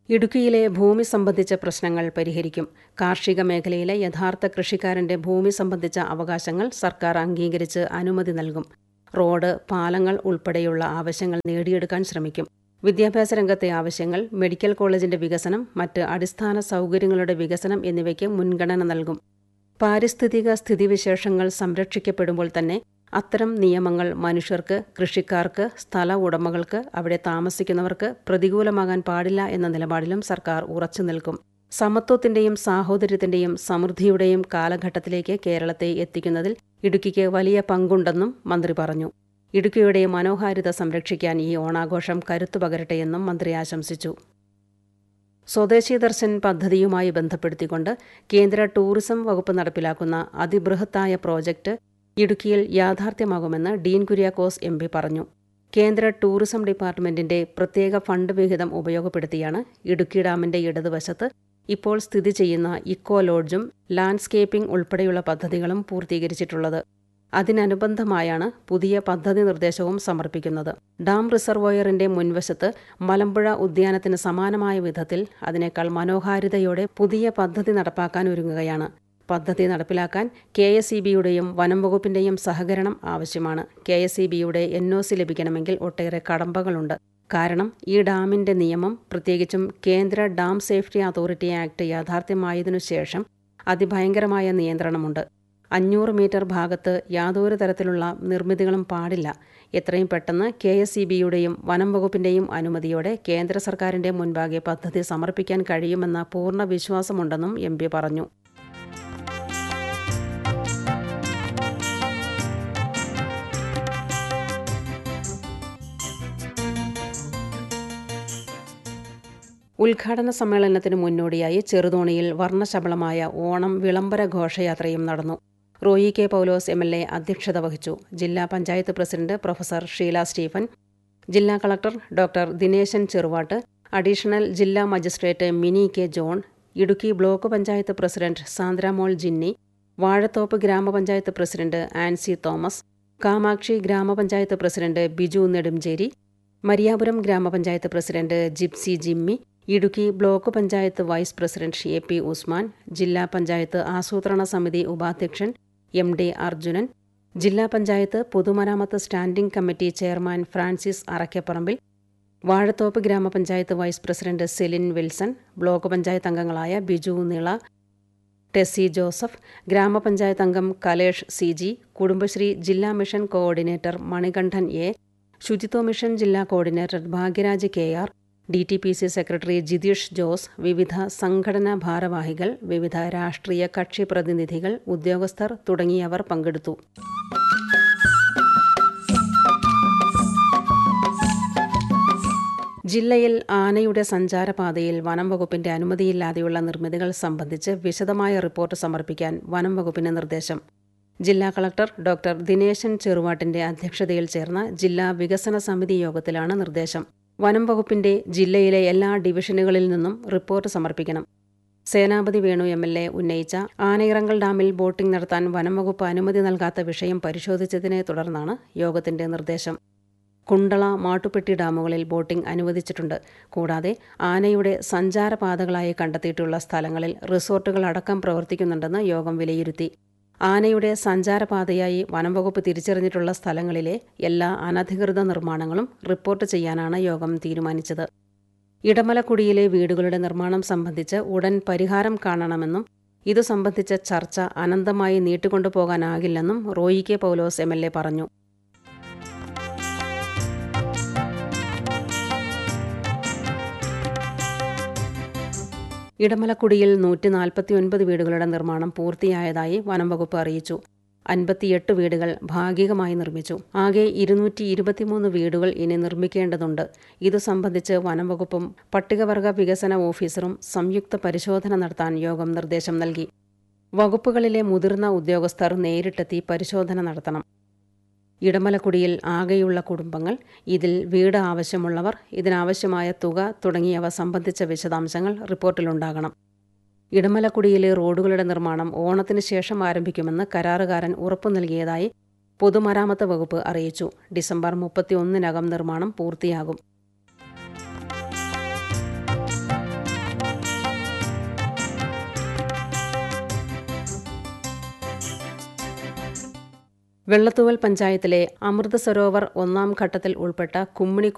ഇടുക്കിയിലെ ഭൂമി സംബന്ധിച്ച പ്രശ്നങ്ങൾ പരിഹരിക്കും കാർഷിക മേഖലയിലെ യഥാർത്ഥ കൃഷിക്കാരന്റെ ഭൂമി സംബന്ധിച്ച അവകാശങ്ങൾ സർക്കാർ അംഗീകരിച്ച് അനുമതി നൽകും റോഡ് പാലങ്ങൾ ഉൾപ്പെടെയുള്ള ആവശ്യങ്ങൾ നേടിയെടുക്കാൻ ശ്രമിക്കും വിദ്യാഭ്യാസ രംഗത്തെ ആവശ്യങ്ങൾ മെഡിക്കൽ കോളേജിന്റെ വികസനം മറ്റ് അടിസ്ഥാന സൗകര്യങ്ങളുടെ വികസനം എന്നിവയ്ക്ക് മുൻഗണന നൽകും പാരിസ്ഥിതിക സ്ഥിതിവിശേഷങ്ങൾ സംരക്ഷിക്കപ്പെടുമ്പോൾ തന്നെ അത്തരം നിയമങ്ങൾ മനുഷ്യർക്ക് കൃഷിക്കാർക്ക് സ്ഥല ഉടമകൾക്ക് അവിടെ താമസിക്കുന്നവർക്ക് പ്രതികൂലമാകാൻ പാടില്ല എന്ന നിലപാടിലും സർക്കാർ ഉറച്ചു നിൽക്കും സമത്വത്തിന്റെയും സാഹോദര്യത്തിന്റെയും സമൃദ്ധിയുടെയും കാലഘട്ടത്തിലേക്ക് കേരളത്തെ എത്തിക്കുന്നതിൽ ഇടുക്കിക്ക് വലിയ പങ്കുണ്ടെന്നും മന്ത്രി പറഞ്ഞു ഇടുക്കിയുടെ മനോഹാരിത സംരക്ഷിക്കാൻ ഈ ഓണാഘോഷം കരുത്തു പകരട്ടെയെന്നും മന്ത്രി ആശംസിച്ചു സ്വദേശി ദർശൻ പദ്ധതിയുമായി ബന്ധപ്പെടുത്തിക്കൊണ്ട് കേന്ദ്ര ടൂറിസം വകുപ്പ് നടപ്പിലാക്കുന്ന അതിബൃഹത്തായ പ്രോജക്റ്റ് ഇടുക്കിയിൽ യാഥാർത്ഥ്യമാകുമെന്ന് ഡീൻ കുര്യാക്കോസ് എം പി പറഞ്ഞു കേന്ദ്ര ടൂറിസം ഡിപ്പാർട്ട്മെന്റിന്റെ പ്രത്യേക ഫണ്ട് വിഹിതം ഉപയോഗപ്പെടുത്തിയാണ് ഇടുക്കി ഡാമിന്റെ ഇടതുവശത്ത് ഇപ്പോൾ സ്ഥിതി ചെയ്യുന്ന ഇക്കോ ലോഡ്ജും ലാൻഡ്സ്കേപ്പിംഗ് ഉൾപ്പെടെയുള്ള പദ്ധതികളും പൂർത്തീകരിച്ചിട്ടുള്ളത് അതിനനുബന്ധമായാണ് പുതിയ പദ്ധതി നിർദ്ദേശവും സമർപ്പിക്കുന്നത് ഡാം റിസർവോയറിന്റെ മുൻവശത്ത് മലമ്പുഴ ഉദ്യാനത്തിന് സമാനമായ വിധത്തിൽ അതിനേക്കാൾ മനോഹാരിതയോടെ പുതിയ പദ്ധതി നടപ്പാക്കാൻ ഒരുങ്ങുകയാണ് പദ്ധതി നടപ്പിലാക്കാൻ കെ എസ് ഇ ബിയുടെയും വനം വകുപ്പിന്റെയും സഹകരണം ആവശ്യമാണ് കെ എസ് ഇ ബിയുടെ എൻ ഒ സി ലഭിക്കണമെങ്കിൽ ഒട്ടേറെ കടമ്പകളുണ്ട് കാരണം ഈ ഡാമിന്റെ നിയമം പ്രത്യേകിച്ചും കേന്ദ്ര ഡാം സേഫ്റ്റി അതോറിറ്റി ആക്ട് യാഥാർത്ഥ്യമായതിനു ശേഷം അതിഭയങ്കരമായ നിയന്ത്രണമുണ്ട് അഞ്ഞൂറ് മീറ്റർ ഭാഗത്ത് യാതൊരു തരത്തിലുള്ള നിർമ്മിതികളും പാടില്ല എത്രയും പെട്ടെന്ന് കെ എസ് ഇ ബിയുടെയും വനം വകുപ്പിന്റെയും അനുമതിയോടെ കേന്ദ്ര സർക്കാരിന്റെ മുൻപാകെ പദ്ധതി സമർപ്പിക്കാൻ കഴിയുമെന്ന പൂർണ്ണ വിശ്വാസമുണ്ടെന്നും എം പി പറഞ്ഞു ഉദ്ഘാടന സമ്മേളനത്തിന് മുന്നോടിയായി ചെറുതോണിയിൽ വർണ്ണശബളമായ ഓണം വിളംബര ഘോഷയാത്രയും നടന്നു Roy K Paulose M L A അധ്യക്ഷത വഹിച്ചു ജില്ലാ പഞ്ചായത്ത് പ്രസിഡന്റ് പ്രൊഫസർ ഷീല സ്റ്റീഫൻ ജില്ലാ collector doctor Dineshan Cheruvattu additional ജില്ലാ magistrate Mini K John Idukki block panchayat president Sandramol Jinny Vazhathope ഗ്രാമപഞ്ചായത്ത് പ്രസിഡന്റ് ആൻസി തോമസ് കാമാക്ഷി ഗ്രാമപഞ്ചായത്ത് പ്രസിഡന്റ് ബിജു നെടുംചേരി മരിയാപുരം ഗ്രാമപഞ്ചായത്ത് president Gypsy Jimmy Idukki block panchayat vice president A P Usman ജില്ലാ പഞ്ചായത്ത് ആസൂത്രണ സമിതി ഉപാധ്യക്ഷൻ എം ഡി അർജുനൻ ജില്ലാ പഞ്ചായത്ത് പൊതുമരാമത്ത് standing committee chairman Francis Arakkaparambil Vazhathope ഗ്രാമപഞ്ചായത്ത് vice president Celine Wilson block panchayat അംഗങ്ങളായ ബിജു നിള ടെസി ജോസഫ് ഗ്രാമപഞ്ചായത്ത് അംഗം കലേഷ് സി ജി കുടുംബശ്രീ ജില്ലാ മിഷൻ കോർഡിനേറ്റർ മണികണ്ഠൻ എ ശുചിത്വ മിഷൻ ജില്ലാ coordinator Bhagyaraj K R D T P C secretary Jitheesh Jose വിവിധ സംഘടനാ ഭാരവാഹികൾ വിവിധ രാഷ്ട്രീയ കക്ഷി പ്രതിനിധികൾ ഉദ്യോഗസ്ഥർ തുടങ്ങിയവർ പങ്കെടുത്തു ജില്ലയിൽ ആനയുടെ സഞ്ചാരപാതയിൽ വനം വകുപ്പിന്റെ അനുമതിയില്ലാതെയുള്ള നിർമ്മിതികൾ സംബന്ധിച്ച് വിശദമായ റിപ്പോർട്ട് സമർപ്പിക്കാൻ വനം വകുപ്പിന് നിർദ്ദേശം ജില്ലാ കളക്ടർ ഡോക്ടർ ദിനേശൻ ചെറുവാട്ടിന്റെ അധ്യക്ഷതയിൽ ചേർന്ന ജില്ലാ വികസന സമിതി യോഗത്തിലാണ് നിർദ്ദേശം വനം വകുപ്പിന്റെ ജില്ലയിലെ എല്ലാ ഡിവിഷനുകളിൽ നിന്നും റിപ്പോർട്ട് സമർപ്പിക്കണം Senapathy Venu M L A ഉന്നയിച്ച ആനയിറങ്കൽ ഡാമിൽ ബോട്ടിംഗ് നടത്താൻ വനം വകുപ്പ് അനുമതി നൽകാത്ത വിഷയം പരിശോധിച്ചതിനെ തുടർന്നാണ് യോഗത്തിന്റെ നിർദ്ദേശം കുണ്ടള മാട്ടുപ്പെട്ടി ഡാമുകളിൽ ബോട്ടിംഗ് അനുവദിച്ചിട്ടുണ്ട് കൂടാതെ ആനയുടെ സഞ്ചാരപാതകളായി കണ്ടെത്തിയിട്ടുള്ള സ്ഥലങ്ങളിൽ റിസോർട്ടുകൾ അടക്കം പ്രവർത്തിക്കുന്നുണ്ടെന്ന് യോഗം വിലയിരുത്തി ആനയുടെ സഞ്ചാരപാതയായി വനംവകുപ്പ് തിരിച്ചറിഞ്ഞിട്ടുള്ള സ്ഥലങ്ങളിലെ എല്ലാ അനധികൃത നിർമ്മാണങ്ങളും റിപ്പോർട്ട് ചെയ്യാനാണ് യോഗം തീരുമാനിച്ചത് ഇടമലക്കുടിയിലെ വീടുകളുടെ നിർമ്മാണം സംബന്ധിച്ച് ഉടൻ പരിഹാരം കാണണമെന്നും ഇതു സംബന്ധിച്ച ചർച്ച അനന്തമായി നീട്ടിക്കൊണ്ടുപോകാനാകില്ലെന്നും Roy K Paulose M L A പറഞ്ഞു ഇടമലക്കുടിയിൽ നൂറ്റി നാൽപ്പത്തിയൊൻപത് വീടുകളുടെ നിർമ്മാണം പൂർത്തിയായതായി വനംവകുപ്പ് അറിയിച്ചു അൻപത്തിയെട്ട് വീടുകൾ ഭാഗികമായി നിർമ്മിച്ചു ആകെ ഇരുന്നൂറ്റി ഇരുപത്തിമൂന്ന് വീടുകൾ ഇനി നിർമ്മിക്കേണ്ടതുണ്ട് ഇതു സംബന്ധിച്ച് വനംവകുപ്പും പട്ടികവർഗ വികസന ഓഫീസറും സംയുക്ത പരിശോധന നടത്താൻ യോഗം നിർദ്ദേശം നൽകി വകുപ്പുകളിലെ മുതിർന്ന ഉദ്യോഗസ്ഥർ നേരിട്ടെത്തി പരിശോധന നടത്തണം ഇടമലക്കുടിയിൽ ആകെയുള്ള കുടുംബങ്ങൾ ഇതിൽ വീട് ആവശ്യമുള്ളവർ ഇതിനാവശ്യമായ തുക തുടങ്ങിയവ സംബന്ധിച്ച വിശദാംശങ്ങൾ റിപ്പോർട്ടിലുണ്ടാകണം ഇടമലക്കുടിയിലെ റോഡുകളുടെ നിർമ്മാണം ഓണത്തിന് ശേഷം ആരംഭിക്കുമെന്ന് കരാറുകാരൻ ഉറപ്പു നൽകിയതായി പൊതുമരാമത്ത് വകുപ്പ് അറിയിച്ചു ഡിസംബർ മുപ്പത്തിയൊന്നിനകം നിർമ്മാണം പൂർത്തിയാകും വെള്ളത്തൂവൽ പഞ്ചായത്തിലെ അമൃത സരോവർ ഒന്നാം ഘട്ടത്തിൽ ഉൾപ്പെട്ട കുമ്മിണി